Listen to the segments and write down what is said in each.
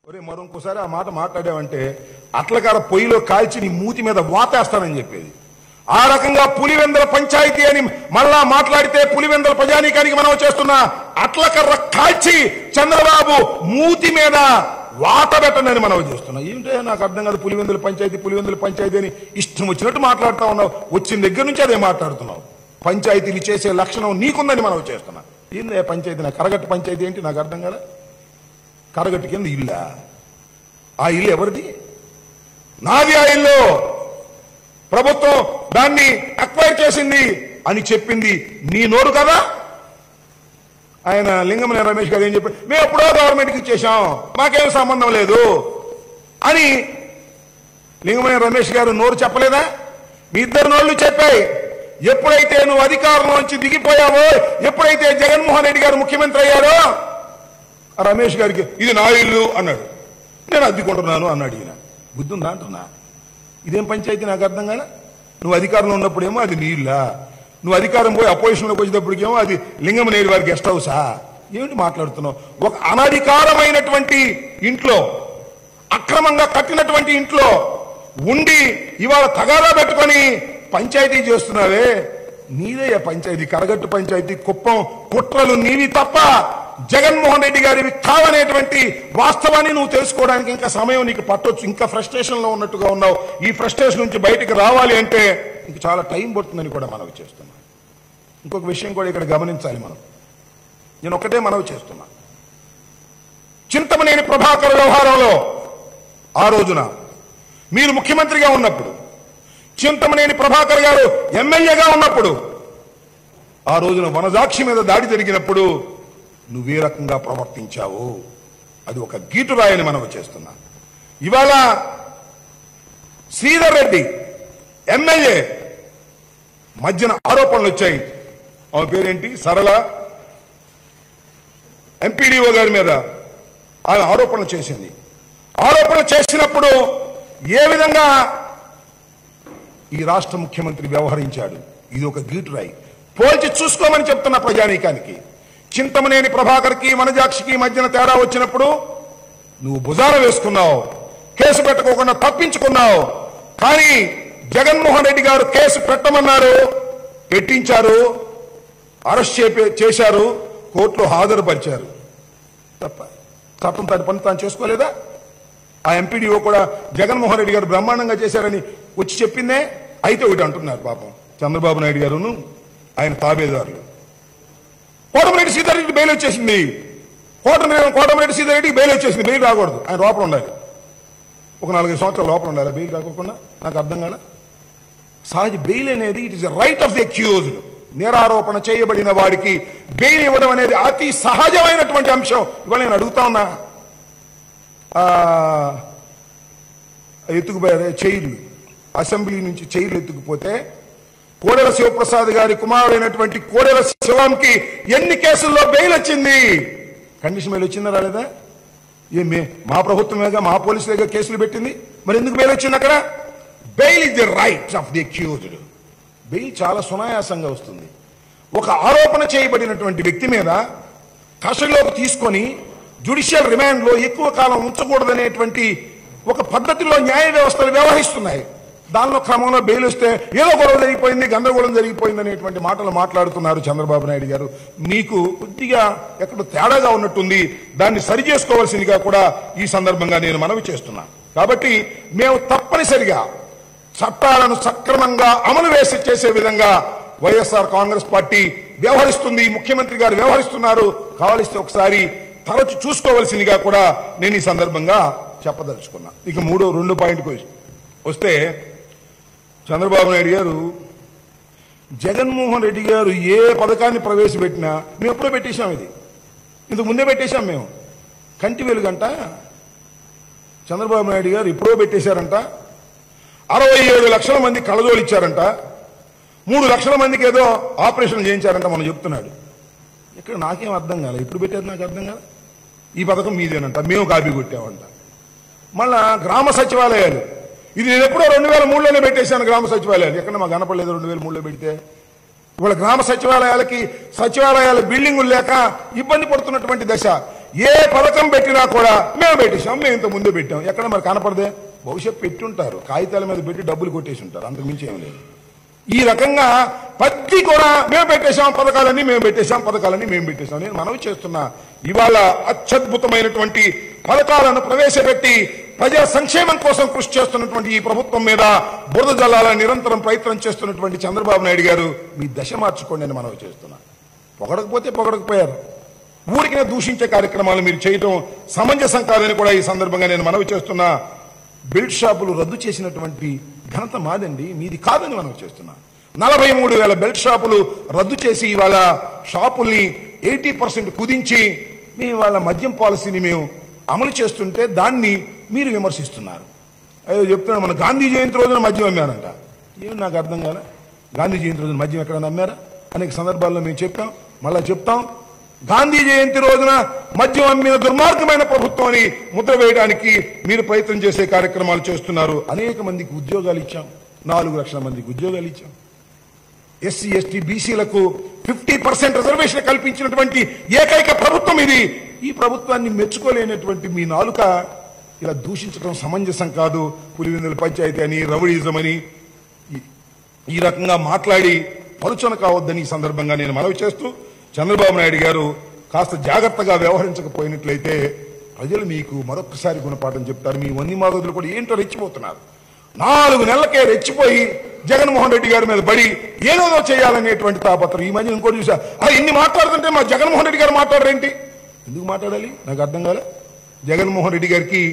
ఒరే మరో ఇంకోసారి ఆ మాట మాట్లాడావంటే అట్లకార పొయ్యిలో కాల్చి నీ మూతి మీద వాతేస్తానని చెప్పేది ఆ రకంగా పులివెందల పంచాయతీ అని మళ్ళా మాట్లాడితే పులివెందల ప్రజానీకానికి మనం చేస్తున్న అట్లకర్ర కాల్చి చంద్రబాబు మూతి మీద వాత పెట్టనని మనం చేస్తున్నాం ఏంటో నాకు అర్థం కాదు పులివెందుల పంచాయతీ పులివెందుల పంచాయతీ అని ఇష్టం వచ్చినట్టు మాట్లాడుతా ఉన్నావు వచ్చిన దగ్గర నుంచి అదే మాట్లాడుతున్నావు పంచాయతీలు చేసే లక్షణం నీకుందని మనం చేస్తున్నాం ఏంది పంచాయతీ నాకు కరగట్టు పంచాయతీ ఏంటి నాకు అర్థం కదా కరగట్టు కింద ఇల్లా ఆ ఇల్లు ఎవరిది నాది ఆ ఇల్లు ప్రభుత్వం దాన్ని అక్వైర్ చేసింది అని చెప్పింది నీ నోరు కదా ఆయన లింగమనే రమేష్ గారు ఏం చెప్పారు మేము ఎప్పుడో గవర్నమెంట్కి ఇచ్చేసాం మాకేం సంబంధం లేదు అని లింగమనే రమేష్ గారు నోరు చెప్పలేదా మీ ఇద్దరు నోళ్ళు చెప్పాయి ఎప్పుడైతే నువ్వు అధికారంలోంచి దిగిపోయావో ఎప్పుడైతే జగన్మోహన్ రెడ్డి గారు ముఖ్యమంత్రి అయ్యారో ఆ రమేష్ గారికి ఇది నా ఇల్లు అన్నాడు నేను అద్దెకుంటున్నాను అన్నాడు ఈయన బుద్ధి ఉందా అంటున్నా ఇదేం పంచాయతీ నాకు అర్థం కాలే నువ్వు అధికారంలో ఉన్నప్పుడేమో అది నీ ఇల్లా నువ్వు అధికారం పోయి అపోజిషన్లోకి వచ్చేటప్పటికేమో అది లింగమనేని వారి గెస్ట్ హౌసా ఏమిటి మాట్లాడుతున్నావు ఒక అనధికారమైనటువంటి ఇంట్లో అక్రమంగా కట్టినటువంటి ఇంట్లో ఉండి ఇవాళ తగాదా పెట్టుకొని పంచాయతీ చేస్తున్నావే నీదే ఆ పంచాయతీ కరగట్టు పంచాయతీ కుప్పం కుట్రలు నీవి తప్ప జగన్మోహన్ రెడ్డి గారివి కావనేటువంటి వాస్తవాన్ని నువ్వు తెలుసుకోవడానికి ఇంకా సమయం నీకు పట్టొచ్చు ఇంకా ఫ్రస్ట్రేషన్ లో ఉన్నట్టుగా ఉన్నావు ఈ ఫ్రస్ట్రేషన్ నుంచి బయటికి రావాలి అంటే ఇంక చాలా టైం పడుతుందని కూడా మనవి చేస్తున్నా ఇంకొక విషయం కూడా ఇక్కడ గమనించాలి మనం నేను ఒకటే మనవి చేస్తున్నా చింతమనేని ప్రభాకర్ వ్యవహారంలో ఆ రోజున మీరు ముఖ్యమంత్రిగా ఉన్నప్పుడు చింతమనేని ప్రభాకర్ గారు ఎమ్మెల్యేగా ఉన్నప్పుడు ఆ రోజున వనజాక్షి మీద దాడి జరిగినప్పుడు నువ్వే రకంగా ప్రవర్తించావు అది ఒక గీటు రాయని మనం చేస్తున్నా ఇవాళ శ్రీధర్ రెడ్డి ఎమ్మెల్యే మధ్యన ఆరోపణలు వచ్చాయి ఆమె పేరేంటి సరళ ఎంపీడీఓ గారి మీద ఆమె ఆరోపణలు చేసింది ఆరోపణలు చేసినప్పుడు ఏ విధంగా ఈ రాష్ట్ర ముఖ్యమంత్రి వ్యవహరించాడు ఇది ఒక గీటురాయి పోల్చి చూసుకోమని చెప్తున్న ప్రజానీకానికి చింతమనేని ప్రభాకర్కి వనజాక్షికి మధ్యన తేడా వచ్చినప్పుడు నువ్వు భుజాన వేసుకున్నావు కేసు పెట్టకోకుండా తప్పించుకున్నావు కానీ జగన్మోహన్ రెడ్డి గారు కేసు పెట్టమన్నారు పెట్టించారు అరెస్ట్ చేపే- చేశారు కోర్టులో హాజరుపరిచారు తప్ప చట్టం తన పని తాను చేసుకోలేదా ఆ ఎంపీడీఓ కూడా జగన్మోహన్ రెడ్డి గారు బ్రహ్మాండంగా చేశారని వచ్చి చెప్పిందే అయితే ఒకటి అంటున్నారు పాపం చంద్రబాబు నాయుడు గారును ఆయన తాబేదారులు కోటమిరెడ్డి సీతారెడ్డి బెయిల్ వచ్చేసింది కోటమిరెడ్డి కోటమిరెడ్డి సీతారెడ్డికి బెయిల్ వచ్చేసింది బెయిల్ రాకూడదు ఆయన లోపల ఉండాలి ఒక నాలుగైదు సంవత్సరాల లోపల ఉండాలి బెయిల్ రాకోకుండా నాకు అర్థం కాలే సహజ బెయిల్ అనేది it is right of the accused నేరారోపణ చేయబడిన వాడికి బెయిల్ ఇవ్వడం అనేది అతి సహజమైనటువంటి అంశం ఇవాళ నేను అడుగుతా ఉన్నా ఆ, ఎత్తుకుపోయారు చైర్లు అసెంబ్లీ నుంచి చైర్లు ఎత్తుకుపోతే కోడెల శివప్రసాద్ గారి కుమారుడైనటువంటి కోడెల శివంకి ఎన్ని కేసుల్లో బెయిల్ వచ్చింది కండిషన్ బెయిల్ వచ్చిందా రాలేదా ఏ మే మా ప్రభుత్వమేగా మా పోలీసులేగా కేసులు పెట్టింది మరి ఎందుకు బెయిల్ వచ్చింది అక్కడ bail is the right of the accused bail చాలా సునాయాసంగా వస్తుంది ఒక ఆరోపణ చేయబడినటువంటి వ్యక్తి మీద కస్టడీలోకి తీసుకొని జ్యుడిషియల్ రిమాండ్ లో ఎక్కువ కాలం ఉంచకూడదనేటువంటి ఒక పద్ధతిలో న్యాయ వ్యవస్థలు వ్యవహరిస్తున్నాయి దానిలో క్రమంలో బెయిల్ వస్తే ఏదో గొడవ జరిగిపోయింది గందరగోళం జరిగిపోయింది అనేటువంటి మాటలు మాట్లాడుతున్నారు చంద్రబాబు నాయుడు గారు మీకు కొద్దిగా ఎక్కడ తేడాగా ఉన్నట్టుంది దాన్ని సరి చేసుకోవాల్సిందిగా కూడా ఈ సందర్భంగా నేను మనవి చేస్తున్నా కాబట్టి మేము తప్పనిసరిగా చట్టాలను సక్రమంగా అమలు వేసి చేసే విధంగా వైఎస్ఆర్ కాంగ్రెస్ పార్టీ వ్యవహరిస్తుంది ముఖ్యమంత్రి గారు వ్యవహరిస్తున్నారు కావలిస్తే ఒకసారి తరచు చూసుకోవాల్సిందిగా కూడా నేను ఈ సందర్భంగా చెప్పదలుచుకున్నా ఇక మూడో రెండు పాయింట్కి వస్తే చంద్రబాబు నాయుడు గారు జగన్మోహన్ రెడ్డి గారు ఏ పథకాన్ని ప్రవేశపెట్టినా మేము ఎప్పుడో పెట్టేశాం ఇది ఇంతకు ముందే పెట్టేశాం మేము కంటి వెలుగంట చంద్రబాబు నాయుడు గారు ఎప్పుడో పెట్టేశారంట అరవై ఏడు లక్షల మంది కళ్ళజోలు ఇచ్చారంట మూడు లక్షల మందికి ఏదో ఆపరేషన్ చేయించారంట మనం చెప్తున్నాడు ఇక్కడ నాకేం అర్థం కాలే ఇప్పుడు పెట్టారు నాకు అర్థం కాలే ఈ పథకం మీదేనంట మేము కాపీ కొట్టామంట మళ్ళా గ్రామ సచివాలయాలు ఇది నేను ఎప్పుడో రెండు వేల మూడులోనే పెట్టేశాను గ్రామ సచివాలయాలు ఎక్కడ మాకు కనపడలేదు రెండు వేల మూడులో పెడితే ఇవాళ గ్రామ సచివాలయాలకి సచివాలయాల బిల్డింగులు లేక ఇబ్బంది పడుతున్నటువంటి దశ ఏ పథకం పెట్టినా కూడా మేము పెట్టేశాం మేము ఇంత ముందు పెట్టాం ఎక్కడ మరి కనపడదే భవిష్యత్ పెట్టుంటారు కాగితాల మీద పెట్టి డబ్బులు కొట్టేసి ఉంటారు అంతకు మించి ఏం లేదు ఈ రకంగా ప్రతి కూడా మేము పెట్టేశాం పథకాలన్నీ మేము పెట్టేశాం పథకాలన్నీ మేము పెట్టేశాం నేను మనవి చేస్తున్నా ఇవాళ అత్యద్భుతమైనటువంటి పథకాలను ప్రవేశపెట్టి ప్రజా సంక్షేమం కోసం కృషి చేస్తున్నటువంటి ఈ ప్రభుత్వం మీద బురద జల్లాల నిరంతరం ప్రయత్నం చేస్తున్నటువంటి చంద్రబాబు నాయుడు గారు మీ దశ మార్చుకోండి అని మనవి చేస్తున్నా పొగడకపోతే పొగడకపోయారు ఊరికినే దూషించే కార్యక్రమాలు మీరు చేయటం సమంజసం కాదని కూడా ఈ సందర్భంగా నేను మనవి చేస్తున్నా బెల్ట్ షాపులు రద్దు చేసినటువంటి ఘనత మాదండి మీది కాదని మనం చేస్తున్నా నలభై మూడు వేల బెల్ట్ షాపులు రద్దు చేసి ఇవాళ షాపుల్ని ఎయిటీ పర్సెంట్ కుదించి మేము వాళ్ళ మద్యం పాలసీని మేము అమలు చేస్తుంటే దాన్ని మీరు విమర్శిస్తున్నారు అయ్యో చెప్తున్నాను మన గాంధీ జయంతి రోజున మద్యం అమ్మానంట ఏమి నాకు అర్థం కాలే గాంధీ జయంతి రోజున మద్యం ఎక్కడ అమ్మారా అనేక సందర్భాల్లో మేము చెప్పాం మళ్ళా చెప్తాం గాంధీ జయంతి రోజున మద్యం అమ్మిన దుర్మార్గమైన ప్రభుత్వం అని ముద్ర వేయడానికి మీరు ప్రయత్నం చేసే కార్యక్రమాలు చేస్తున్నారు అనేక మందికి ఉద్యోగాలు ఇచ్చాం నాలుగు లక్షల మందికి ఉద్యోగాలు ఇచ్చాం ఎస్సీ ఎస్టీ బీసీలకు ఫిఫ్టీ పర్సెంట్ రిజర్వేషన్ కల్పించినటువంటి ఏకైక ప్రభుత్వం ఇది ఈ ప్రభుత్వాన్ని మెచ్చుకోలేనటువంటి మీ నాలుక ఇలా దూషించడం సమంజసం కాదు పులివెందుల పంచాయతీ అని రౌడీజం అని ఈ- ఈ రకంగా మాట్లాడి పలుచన కావద్దని ఈ సందర్భంగా నేను మనవి చేస్తూ చంద్రబాబు నాయుడు గారు కాస్త జాగ్రత్తగా వ్యవహరించకపోయినట్లయితే ప్రజలు మీకు మరొకసారి గుణపాఠం చెప్తారు మీ వన్ని మాగదులు కూడా ఏంటో రెచ్చిపోతున్నారు నాలుగు నెలలకే రెచ్చిపోయి జగన్మోహన్ రెడ్డి గారి మీద పడి ఏదోదో చేయాలనేటువంటి తాపత్రం ఈ మధ్య ఇంకోటి చూసా అది ఇన్ని మాట్లాడుతుంటే మా జగన్మోహన్ రెడ్డి గారు మాట్లాడరేంటి ఎందుకు మాట్లాడాలి నాకు అర్థం కాలే జగన్మోహన్ రెడ్డి గారికి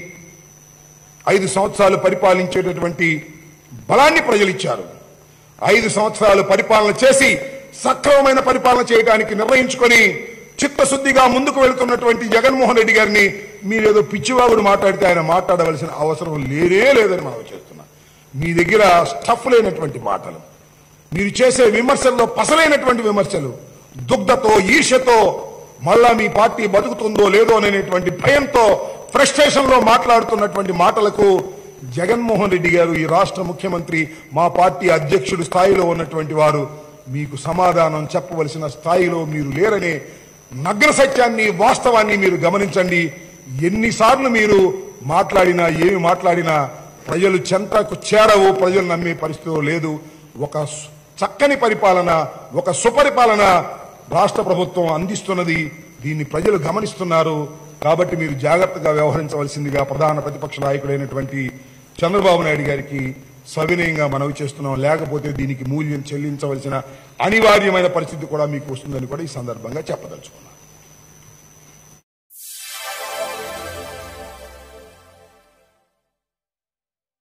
ఐదు సంవత్సరాలు పరిపాలించేటటువంటి బలాన్ని ప్రజలు ఇచ్చారు ఐదు సంవత్సరాలు పరిపాలన చేసి సక్రమమైన పరిపాలన చేయడానికి నిర్ణయించుకొని చిత్తశుద్ధిగా ముందుకు వెళుతున్నటువంటి జగన్మోహన్ రెడ్డి గారిని మీరేదో పిచ్చివాగుడు మాట్లాడితే ఆయన మాట్లాడవలసిన అవసరం లేనే లేదని మనం చేస్తున్నాం మీ దగ్గర స్టఫ్ లేనటువంటి మాటలు మీరు చేసే విమర్శల్లో పసలైనటువంటి విమర్శలు దుగ్ధతో ఈర్ష్యతో మళ్ళా మీ పార్టీ బతుకుతుందో లేదో అనేటువంటి భయంతో ఫ్రస్ట్రేషన్ లో మాట్లాడుతున్నటువంటి మాటలకు జగన్మోహన్ రెడ్డి గారు ఈ రాష్ట్ర ముఖ్యమంత్రి మా పార్టీ అధ్యక్షుడు స్థాయిలో ఉన్నటువంటి వారు మీకు సమాధానం చెప్పవలసిన స్థాయిలో మీరు లేరనే నగ్న సత్యాన్ని వాస్తవాన్ని మీరు గమనించండి ఎన్నిసార్లు మీరు మాట్లాడినా ఏమి మాట్లాడినా ప్రజలు చెంతకు చేరవు ప్రజలు నమ్మే పరిస్థితిలో లేదు ఒక సు- చక్కని పరిపాలన ఒక సుపరిపాలన రాష్ట్ర ప్రభుత్వం అందిస్తున్నది దీన్ని ప్రజలు గమనిస్తున్నారు కాబట్టి మీరు జాగ్రత్తగా వ్యవహరించవలసిందిగా ప్రధాన ప్రతిపక్ష నాయకుడైనటువంటి చంద్రబాబు నాయుడు గారికి సవినయంగా మనవి చేస్తున్నాం లేకపోతే దీనికి మూల్యం చెల్లించవలసిన అనివార్యమైన పరిస్థితి కూడా మీకు వస్తుందని కూడా ఈ సందర్భంగా చెప్పదలుచుకున్నాను